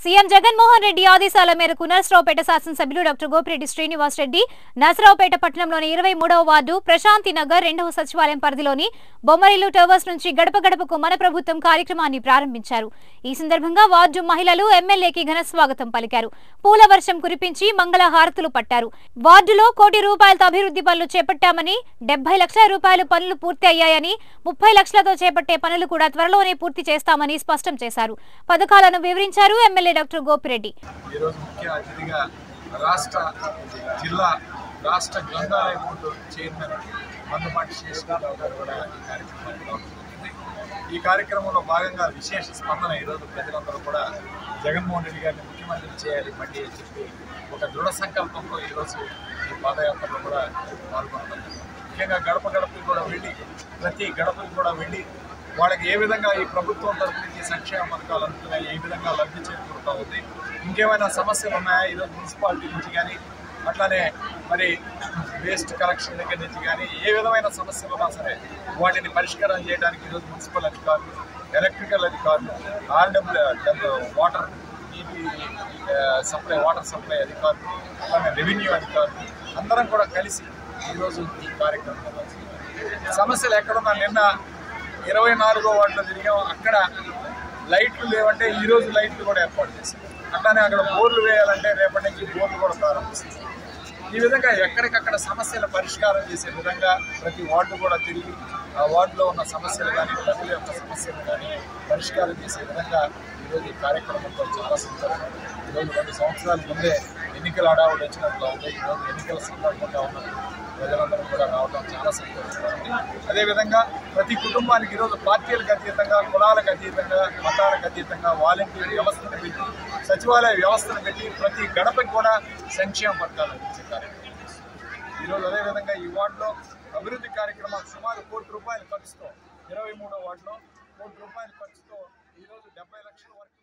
CM Jaganmohan Reddy ఆదేశాల మేరకు నరసరావుపేట శాసనసభ్యులు డాక్టర్ గోపిరెడ్డి శ్రీనివాస్ రెడ్డి నరసరావుపేట పట్టణంలోని ఇరవై మూడవ వార్డు ప్రశాంతి నగర్ రెండవ సచివాలయం పరిధిలోని బొమ్మరిల్లు టవర్స్ నుంచి గడప గడపకు మన ప్రభుత్వం కార్యక్రమాన్ని ప్రారంభించారు ఈ సందర్భంగా వార్డు మహిళలు ఎమ్మెల్యేకి ఘన స్వాగతం పలికారు పూల వర్షం కురిపించి మంగళ హారతులు పట్టారు వార్డులో కోటి రూపాయలతో అభివృద్ధి పనులు చేపట్టామని డెబ్బై లక్షల రూపాయలు పనులు పూర్తి అయ్యాయని ముప్పై లక్షలతో చేపట్టే పనులు కూడా త్వరలోనే పూర్తి చేస్తామని స్పష్టం చేశారు పథకాలను వివరించారు ఎమ్మెల్యే డాక్టర్ గోపిరెడ్డి ఈరోజు ముఖ్య అతిథిగా రాష్ట్ర జిల్లా రాష్ట్ర గ్రంథాలయ బోర్డు చైర్మన్ మందపాటి శేషరావు గారు కూడా ఈ కార్యక్రమానికి రావడం జరిగింది. ఈ కార్యక్రమంలో భాగంగా విశేష స్పందన ఈరోజు ప్రజలందరూ కూడా జగన్మోహన్ రెడ్డి గారిని ముఖ్యమంత్రి చేయాలి మళ్ళీ అని చెప్పి ఒక దృఢ సంకల్పంతో ఈరోజు ఈ పాదయాత్రలో కూడా పాల్గొనడం ముఖ్యంగా గడప గడపకి కూడా వెళ్ళి ప్రతి గడపకి కూడా వెళ్ళి వాళ్ళకి ఏ విధంగా ఈ ప్రభుత్వం తరపు నుంచి సంక్షేమ పథకాలు అందుతున్నాయి ఏ విధంగా లబ్ధి చేకూరుతూ ఉంది ఇంకేమైనా సమస్యలు ఉన్నాయా ఈరోజు మున్సిపాలిటీ నుంచి కానీ అట్లానే మరి వేస్ట్ కలెక్షన్ దగ్గర నుంచి కానీ ఏ విధమైన సమస్యలు ఉన్నా సరే వాటిని పరిష్కారం చేయడానికి ఈరోజు మున్సిపల్ అధికారులు ఎలక్ట్రికల్ అధికారులు ఆర్డబ్ల్యూ వాటర్ నీటి ఆ, సప్లై వాటర్ సప్లై అధికారులు అలానే రెవెన్యూ అధికారులు అందరం కూడా కలిసి ఈరోజు ఈ కార్యక్రమంలో సమస్యలు ఎక్కడున్నా నిన్న ఇరవై నాలుగో వార్డులో తిరిగాం అక్కడ లైట్లు లేవంటే ఈ రోజు లైట్లు కూడా ఏర్పాటు చేశాం అట్లానే అక్కడ బోర్లు వేయాలంటే రేపటి నుంచి బోర్లు కూడా ప్రారంభిస్తాం ఈ విధంగా ఎక్కడికక్కడ సమస్యల పరిష్కారం చేసే విధంగా ప్రతి వార్డు కూడా తిరిగి ఆ వార్డులో ఉన్న సమస్యలు కానీ ప్రజల యొక్క సమస్యలు కానీ పరిష్కారం చేసే విధంగా ఈరోజు ఈ కార్యక్రమంలో చాలా సంతోషం ఈరోజు రెండు సంవత్సరాల ముందే ఎన్నికల హడావుడు వచ్చినట్లు ఉంది ఈరోజు ఎన్నికల సందర్భంగా ఉన్నప్పుడు ప్రజలందరూ కూడా రావడం చాలా సంతోషంగా ఉంది అదేవిధంగా ప్రతి కుటుంబానికి ఈరోజు పార్టీలకు అతీతంగా కులాలకు అతీతంగా మతాలకు అతీతంగా వాలంటీర్ వ్యవస్థను పెట్టి సచివాలయ వ్యవస్థను పెట్టి ప్రతి గడపకి కూడా సంక్షేమ పథకాలు అందించే కార్యక్రమం చేస్తున్నాం. ఈరోజు అదేవిధంగా ఈ వార్డులో అభివృద్ధి కార్యక్రమాలు సుమారు కోటి రూపాయల ఖర్చుతో ఇరవై మూడో వార్డులో కోటి రూపాయల ఖర్చుతో ఈరోజు డెబ్బై లక్షల వరకు